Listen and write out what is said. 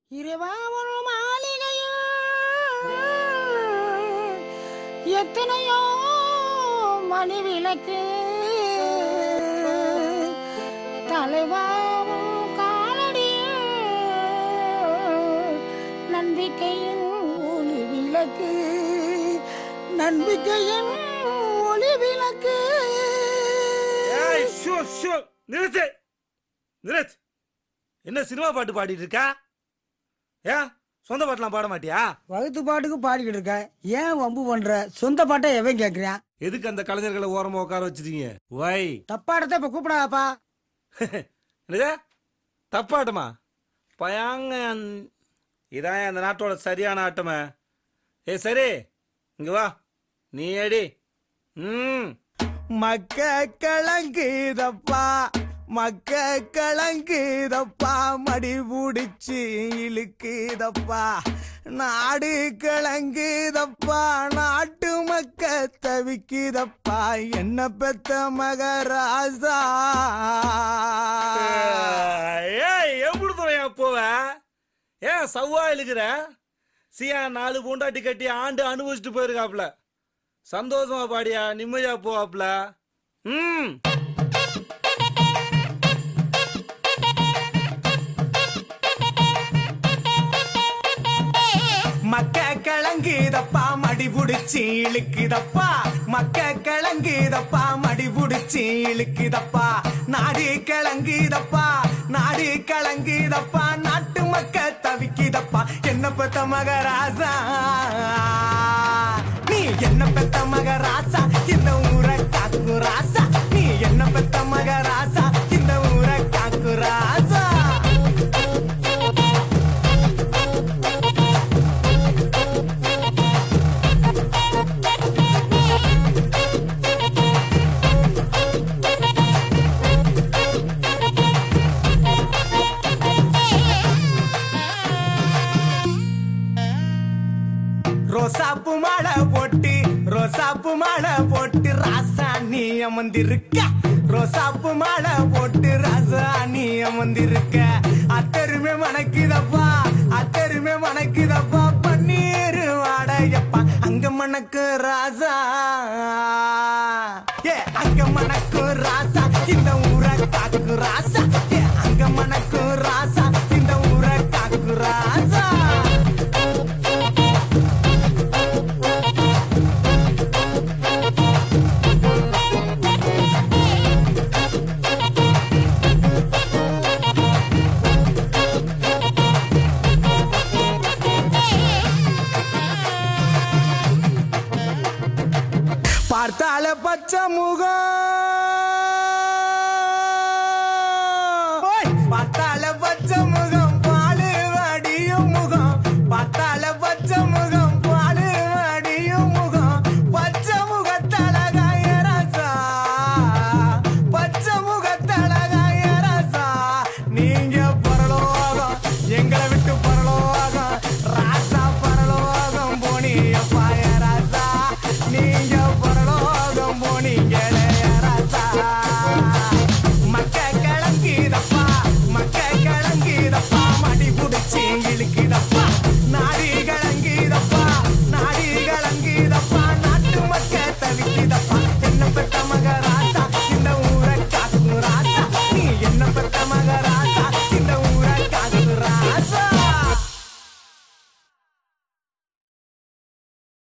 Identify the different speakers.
Speaker 1: இறைவா ஒரு மாளிகையில் எத்தனையோ மணி விளக்கு தலைவாவும் காலடியில் நம்பிக்கையின் ஒளி விளக்கு நம்பிக்கையின் ஒளி விளக்கு
Speaker 2: ஏய் ஷோ ஷோ நிறுத்து நிறுத்து என்ன சினிமா பாட்டு பாடிட்டு இருக்கா ஏன் சொந்த பாட்டுலாம் பாட மாட்டியா
Speaker 1: வகுத்து பாட்டுக்கு பாடிக்கிட்டு இருக்க ஏன் வம்பு பண்ற சொந்த பாட்டை எவன் கேக்குறான்
Speaker 2: எதுக்கு அந்த கலைஞர்களை ஓரமா உட்கார வச்சிருக்கீங்க வை
Speaker 1: தப்பாடத்தை இப்ப கூப்பிடாப்பா
Speaker 2: என்னது தப்பாட்டமா பயாங்க இதான் அந்த நாட்டோட சரியான ஆட்டமே ஏ சரி இங்க வா நீ அடி ம்
Speaker 3: மக்க கலங்குதப்பா மக்க கலங்குதப்பா மடி பிடிச்சி இழுக்குதப்பா நாடு கலங்குதப்பா நாட்டு மக்க தவிக்குதப்பா என்ன பெத்த மகராசா
Speaker 2: ஏய் எப்படி துறையா போவ ஏன் சவ்வா இழுக்கிற சியா நாலு பூண்டாட்டி கட்டி ஆண்டு அனுபவிச்சுட்டு போயிருக்காப்ல சந்தோஷமா பாடியா நிம்மதியா போவாப்ல ம்
Speaker 3: மக்க கலங்குதப்பா மடி புடிச்சு இழுக்குதப்பா மக்க கலங்குதப்பா மடி புடிச்சு இழுக்குதப்பா நாடு கலங்குதப்பா நாடு கலங்குதப்பா நாட்டு மக்க தவிக்குதப்பா என்ன பெத்த மகராசா நீ என்ன பெத்த மகராசா இந்த ஊரை காக்கு ராசா நீ என்ன பெத்த மகராசா இந்த ஊரை காக்கு ராசா ரோசாப்பு மாலை போட்டு ரோசாப்பு மாலை போட்டு ராசா நீ அமர்ந்திருக்க ரோசாப்பு மாலை போட்டு ராசா நீ அமர்ந்திருக்க அத்தருமே மணக்குதப்பா